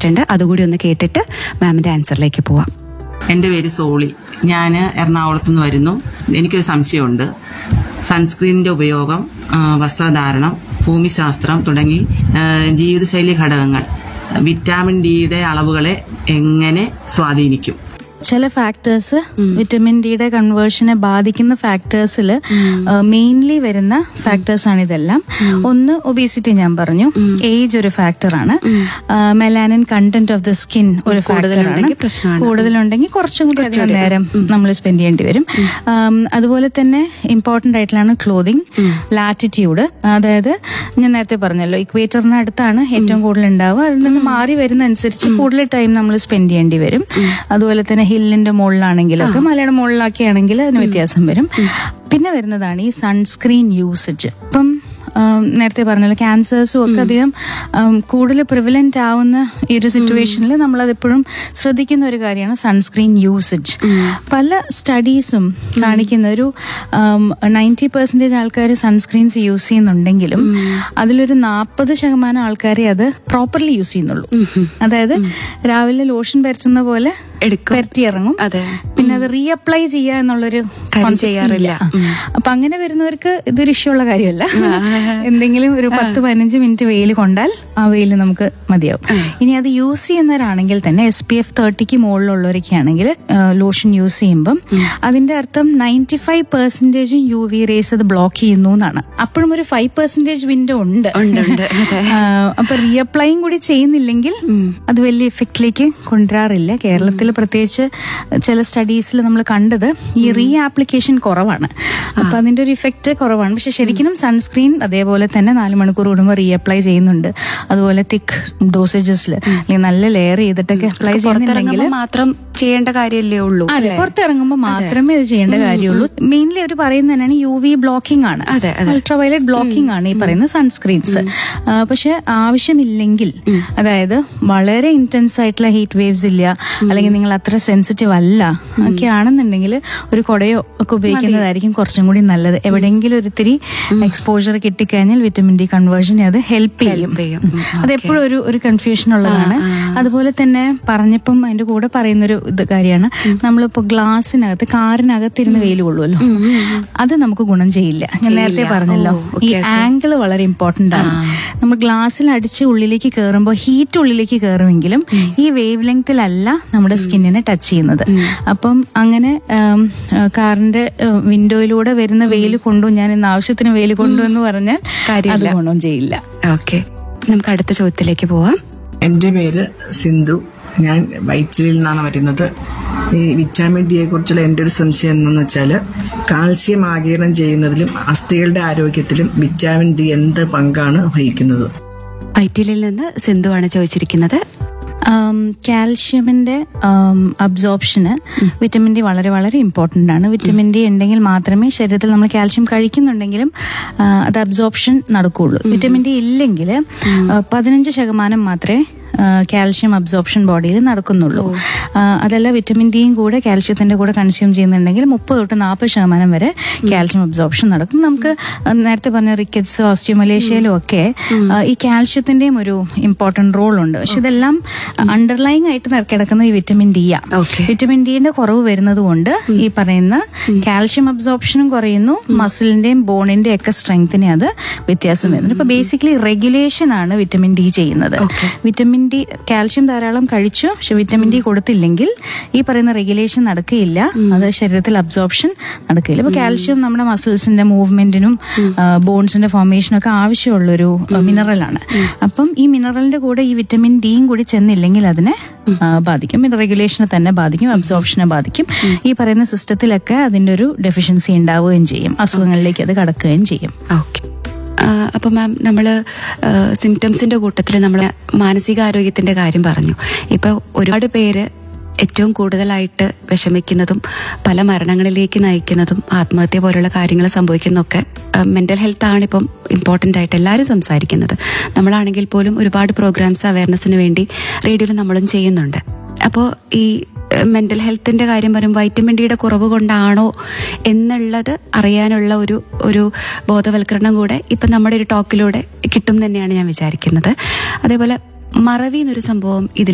ചോദിച്ചിട്ടുണ്ട് അതുകൂടി ഒന്ന് കേട്ടിട്ട് മാമിന്റെ ആൻസറിലേക്ക് പോവാം എൻ്റെ പേര് സോളി ഞാൻ എറണാകുളത്ത് നിന്ന് വരുന്നു എനിക്കൊരു സംശയമുണ്ട് സൺസ്ക്രീനിന്റെ ഉപയോഗം ആ, വസ്ത്രധാരണം ഭൂമിശാസ്ത്രം തുടങ്ങി ആ, ജീവിതശൈലി ഘടകങ്ങൾ വിറ്റാമിൻ ഡിയുടെ അളവുകളെ എങ്ങനെ സ്വാധീനിക്കും ചില ഫാക്ടേഴ്സ് വിറ്റമിൻ ഡിയുടെ കൺവേർഷനെ ബാധിക്കുന്ന ഫാക്ടേഴ്സിൽ മെയിൻലി വരുന്ന ഫാക്ടേഴ്സ് ആണ് ഇതെല്ലാം ഒന്ന് ഒബീസിറ്റി ഞാൻ പറഞ്ഞു ഏജ് ഒരു ഫാക്ടറാണ് melanin content of the skin ഒരു ഫാക്ടറാണ് കൂടുതലുണ്ടെങ്കിൽ പ്രശ്നമാണ്. കൂടുതലുണ്ടെങ്കിൽ കുറച്ചും കൂടി അധികം നേരം നമ്മൾ സ്പെൻഡ് ചെയ്യേണ്ടി വരും ആം, അതുപോലെ തന്നെ ഇമ്പോർട്ടന്റ് ആയിട്ടുള്ളതാണ് ക്ലോതിങ് ലാറ്റിറ്റ്യൂഡ് അതായത് ഞാൻ നേരത്തെ പറഞ്ഞല്ലോ ഇക്വേറ്ററിന് അടുത്താണ് ഏറ്റവും കൂടുതൽ ഉണ്ടാവുക അതിൽ നിന്ന് മാറി വരുന്ന അനുസരിച്ച് കൂടുതൽ ടൈം നമ്മൾ സ്പെൻഡ് ചെയ്യേണ്ടി വരും അതുപോലെ തന്നെ ഹില്ലിന്റെ മുകളിലാണെങ്കിലൊക്കെ മലയുടെ മുകളിലൊക്കെ ആണെങ്കിൽ അതിന് വ്യത്യാസം വരും പിന്നെ വരുന്നതാണ് ഈ സൺസ്ക്രീൻ യൂസേജ് ഇപ്പം ആം, നേരത്തെ പറഞ്ഞല്ലോ ക്യാൻസേഴ്സും ഒക്കെ അധികം ആം, കൂടുതൽ പ്രിവലന്റ് ആവുന്ന ഈ ഒരു സിറ്റുവേഷനിൽ നമ്മൾ അതെപ്പോഴും ശ്രദ്ധിക്കുന്ന ഒരു കാര്യമാണ് സൺസ്ക്രീൻ യൂസേജ് പല സ്റ്റഡീസും കാണിക്കുന്ന ഒരു നയൻറ്റി പെർസെന്റേജ് ആൾക്കാർ സൺസ്ക്രീൻസ് യൂസ് ചെയ്യുന്നുണ്ടെങ്കിലും അതിലൊരു നാൽപ്പത് ശതമാനം ആൾക്കാരെ അത് പ്രോപ്പർലി യൂസ് ചെയ്യുന്നുള്ളൂ അതായത് രാവിലെ ലോഷൻ പരത്തുന്ന പോലെ എടുക്കും. പരത്തി ഇറങ്ങും അതെ. പിന്നെ അത് റീഅപ്ലൈ ചെയ്യുക എന്നുള്ളൊരു കാര്യം concept ചെയ്യാറില്ല. ഇല്ല. അപ്പൊ അങ്ങനെ വരുന്നവർക്ക് ഇതൊരു ഇഷ്യൂ ഉള്ള കാര്യമല്ല എന്തെങ്കിലും ഒരു പത്ത് പതിനഞ്ച് മിനിറ്റ് വെയിൽ കൊണ്ടാൽ ആ വെയിൽ നമുക്ക് മതിയാവും ഇനി അത് യൂസ് ചെയ്യുന്നവരാണെങ്കിൽ തന്നെ എസ് പി എഫ് തേർട്ടിക്ക് മുകളിലുള്ളവരൊക്കെ ആണെങ്കിൽ ലോഷൻ യൂസ് ചെയ്യുമ്പം അതിന്റെ അർത്ഥം നയൻറ്റി ഫൈവ് പെർസെന്റേജും യു വി റേസ് അത് ബ്ലോക്ക് ചെയ്യുന്നു എന്നാണ് അപ്പോഴും ഒരു ഫൈവ് പെർസെന്റേജ് വിൻഡോ ഉണ്ട് ഉണ്ട്, ഉണ്ട്. അതെ. ആ, അപ്പൊ റീഅപ്ലൈയും കൂടി ചെയ്യുന്നില്ലെങ്കിൽ അത് വലിയ ഇഫക്റ്റിലേക്ക് കൊണ്ടുവരാറില്ല കേരളത്തിൽ പ്രത്യേകിച്ച് ചില സ്റ്റഡീസിൽ നമ്മൾ കണ്ടത് ഈ റീ ആപ്ലിക്കേഷൻ കുറവാണ് അപ്പൊ അതിന്റെ ഒരു ഇഫക്റ്റ് കുറവാണ് പക്ഷെ ശരിക്കും സൺസ്ക്രീൻ അതേപോലെ തന്നെ നാല് മണിക്കൂർ കൂടുമ്പോൾ റീ അപ്ലൈ ചെയ്യുന്നുണ്ട് അതുപോലെ തിക്ക് ഡോസേജസിൽ അല്ലെങ്കിൽ നല്ല ലെയർ ചെയ്തിട്ടൊക്കെ അപ്ലൈ ചെയ്യുന്നുണ്ടെങ്കിൽ പുറത്തിറങ്ങുമ്പോൾ മാത്രം ചെയ്യേണ്ട കാര്യമല്ലേ ഉള്ളൂ അതെ പുറത്തിറങ്ങുമ്പോൾ മാത്രമേ ഇത് ചെയ്യേണ്ട കാര്യമുള്ളൂ മെയിൻലി അവർ പറയുന്നത് തന്നെയാണ് യു വി ബ്ലോക്കിംഗ് ആണ് അതെ, അതെ. അൾട്രാവയലറ്റ് ബ്ലോക്കിംഗ് ആണ് ഈ പറയുന്ന സൺസ്ക്രീൻസ് പക്ഷെ ആവശ്യമില്ലെങ്കിൽ അതായത് വളരെ ഇന്റൻസ് ആയിട്ടുള്ള ഹീറ്റ് വേവ്സ് ഇല്ല അല്ലെങ്കിൽ നിങ്ങൾ അത്ര സെൻസിറ്റീവ് അല്ല ഒക്കെ ആണെന്നുണ്ടെങ്കിൽ ഒരു കുടയോ ഒക്കെ ഉപയോഗിക്കുന്നതായിരിക്കും കുറച്ചും കൂടി നല്ലത് എവിടെയെങ്കിലും ഒരു ഇത്തിരി എക്സ്പോജർ കിട്ടിക്കഴിഞ്ഞാൽ വിറ്റമിൻ ഡി കൺവേർഷനെ അത് ഹെൽപ്പ് ചെയ്യും Help ചെയ്യും. ഉം, അത് എപ്പോഴും ഒരു ഒരു കൺഫ്യൂഷൻ ഉള്ളതാണ് അതുപോലെ തന്നെ പറഞ്ഞപ്പം അതിന്റെ കൂടെ പറയുന്നൊരു ഇത് കാര്യമാണ് നമ്മളിപ്പോ ഗ്ലാസിനകത്ത് കാറിനകത്തിരുന്ന് വെയിൽ കൊള്ളുമല്ലോ അത് നമുക്ക് ഗുണം ചെയ്യില്ല ഞാൻ നേരത്തെ പറഞ്ഞല്ലോ ഓ, ഈ okay, okay. ആംഗിൾ വളരെ ഇമ്പോർട്ടന്റ് ആണ് നമ്മൾ ഗ്ലാസ്സിൽ അടിച്ച് ഉള്ളിലേക്ക് കയറുമ്പോൾ ഹീറ്റ് ഉള്ളിലേക്ക് കയറുമെങ്കിലും ഈ വേവ് ലെങ്തിലല്ല നമ്മുടെ സ്കിന്നിനെ ടച്ച് ചെയ്യുന്നത് അപ്പം അങ്ങനെ ഉം, ആ, കാറിന്റെ വിൻഡോയിലൂടെ വരുന്ന വെയിൽ കൊണ്ടു ഞാൻ ഇന്ന് ആവശ്യത്തിന് വെയിൽ കൊണ്ടു എന്ന് പറഞ്ഞാൽ അത് കാര്യമില്ല. ഗുണം ചെയ്യില്ല ഓക്കെ നമുക്ക് അടുത്ത ചോദ്യത്തിലേക്ക് പോവാം എൻ്റെ പേര് സിന്ധു ഞാൻ വൈറ്റിലിൽ നിന്നാണ് വരുന്നത് ഈ വിറ്റാമിൻ ഡിയെ കുറിച്ചുള്ള എൻ്റെ ഒരു സംശയം എന്തെന്ന് വെച്ചാൽ കാൽസ്യം ആഗിരണം ചെയ്യുന്നതിലും അസ്ഥികളുടെ ആരോഗ്യത്തിലും വിറ്റാമിൻ ഡി എന്ത് പങ്കാണ് വഹിക്കുന്നത് ഐറ്റിലിൽ നിന്ന് സിന്ധു ആണ് ചോദിച്ചിരിക്കുന്നത് ആം, കാൽഷ്യമിന്റെ അബ്സോർപ്ഷന് വിറ്റമിൻ ഡി വളരെ വളരെ ഇമ്പോർട്ടൻ്റ് ആണ് വിറ്റമിൻ ഡി ഉണ്ടെങ്കിൽ മാത്രമേ ശരീരത്തിൽ നമ്മൾ കാൽഷ്യം കഴിക്കുന്നുണ്ടെങ്കിലും ആ, അത് അബ്സോർപ്ഷൻ നടക്കുകയുള്ളൂ വിറ്റമിൻ ഡി ഇല്ലെങ്കിൽ പതിനഞ്ച് ശതമാനം മാത്രമേ കാൽഷ്യം അബ്സോർപ്ഷൻ ബോഡിയിൽ നടക്കുന്നുള്ളൂ ആ, അതല്ല വിറ്റമിൻ ഡിയും കൂടെ കാൽഷ്യത്തിന്റെ കൂടെ കൺസ്യൂം ചെയ്യുന്നുണ്ടെങ്കിൽ മുപ്പത് തൊട്ട് നാൽപ്പത് ശതമാനം വരെ കാൽഷ്യം അബ്സോർപ്ഷൻ നടക്കും നമുക്ക് നേരത്തെ പറഞ്ഞ റിക്കറ്റ്സ് ഓസ്റ്റിയോമലേഷ്യയിലും ഒക്കെ ആ, ഈ കാൽഷ്യത്തിന്റെയും ഒരു ഇമ്പോർട്ടന്റ് റോൾ ഉണ്ട് പക്ഷെ ഇതെല്ലാം അണ്ടർലൈങ് ആയിട്ട് ന- കിടക്കുന്ന ഈ വിറ്റമിൻ ഡി ആണ് Okay. വിറ്റമിൻ ഡിയുടെ കുറവ് വരുന്നത് കൊണ്ട് ഈ പറയുന്ന കാൽഷ്യം അബ്സോർപ്ഷനും കുറയുന്നു മസിലിന്റെയും ബോണിന്റെയും ഒക്കെ സ്ട്രെങ്തിനെ അത് വ്യത്യാസം വരുന്നുണ്ട് ഇപ്പൊ ബേസിക്കലി റെഗുലേഷൻ ആണ് വിറ്റമിൻ ഡി ചെയ്യുന്നത് വിറ്റമിൻ ഡി കാൽഷ്യം ധാരാളം കഴിച്ചു പക്ഷെ വിറ്റമിൻ ഡി കൊടുത്തില്ലെങ്കിൽ ഈ പറയുന്ന റെഗുലേഷൻ നടക്കുകയില്ല അത് ശരീരത്തിൽ അബ്സോർപ്ഷൻ നടക്കില്ല ഇപ്പൊ കാൽഷ്യം നമ്മുടെ മസിൽസിന്റെ മൂവ്മെന്റിനും ബോൺസിന്റെ ഫോർമേഷനും ഒക്കെ ആവശ്യമുള്ളൊരു മിനറലാണ് അപ്പം ഈ മിനറലിന്റെ കൂടെ ഈ വിറ്റമിൻ ഡിയും കൂടി ചെന്നില്ലെങ്കിൽ അതിനെ ആ, ബാധിക്കും ഇത് റെഗുലേഷനെ തന്നെ ബാധിക്കും അബ്സോർപ്ഷനെ ബാധിക്കും ഈ പറയുന്ന സിസ്റ്റത്തിലൊക്കെ അതിന്റെ ഒരു ഡെഫിഷ്യൻസി ഉണ്ടാവുകയും ചെയ്യും അസുഖങ്ങളിലേക്ക് അത് കടക്കുകയും ചെയ്യും ഓക്കെ അപ്പോൾ മാം നമ്മൾ സിംറ്റംസിന്റെ കൂട്ടത്തിൽ നമ്മൾ മാനസികാരോഗ്യത്തിന്റെ കാര്യം പറഞ്ഞു ഇപ്പോൾ ഒരുപാട് പേര് ഏറ്റവും കൂടുതലായിട്ട് വിഷമിക്കുന്നതും പല മരണങ്ങളിലേക്ക് നയിക്കുന്നതും ആത്മഹത്യ പോലുള്ള കാര്യങ്ങൾ സംഭവിക്കുന്നതൊക്കെ മെന്റൽ ഹെൽത്ത് ആണ് ഇപ്പം ഇമ്പോർട്ടൻ്റ് ആയിട്ട് എല്ലാവരും സംസാരിക്കുന്നത് നമ്മളാണെങ്കിൽ പോലും ഒരുപാട് പ്രോഗ്രാംസ് അവയർനെസ്സിന് വേണ്ടി റേഡിയോയിൽ നമ്മളും ചെയ്യുന്നുണ്ട് അപ്പോൾ ഈ മെന്റൽ ഹെൽത്തിന്റെ കാര്യം പറയുമ്പോൾ വൈറ്റമിൻ ഡിയുടെ കുറവ് കൊണ്ടാണോ എന്നുള്ളത് അറിയാനുള്ള ഒരു ഒരു ബോധവൽക്കരണം കൂടെ ഇപ്പം നമ്മുടെ ഒരു ടോക്കിലൂടെ കിട്ടും തന്നെയാണ് ഞാൻ വിചാരിക്കുന്നത് അതേപോലെ മറവി എന്നൊരു സംഭവം ഇതിൽ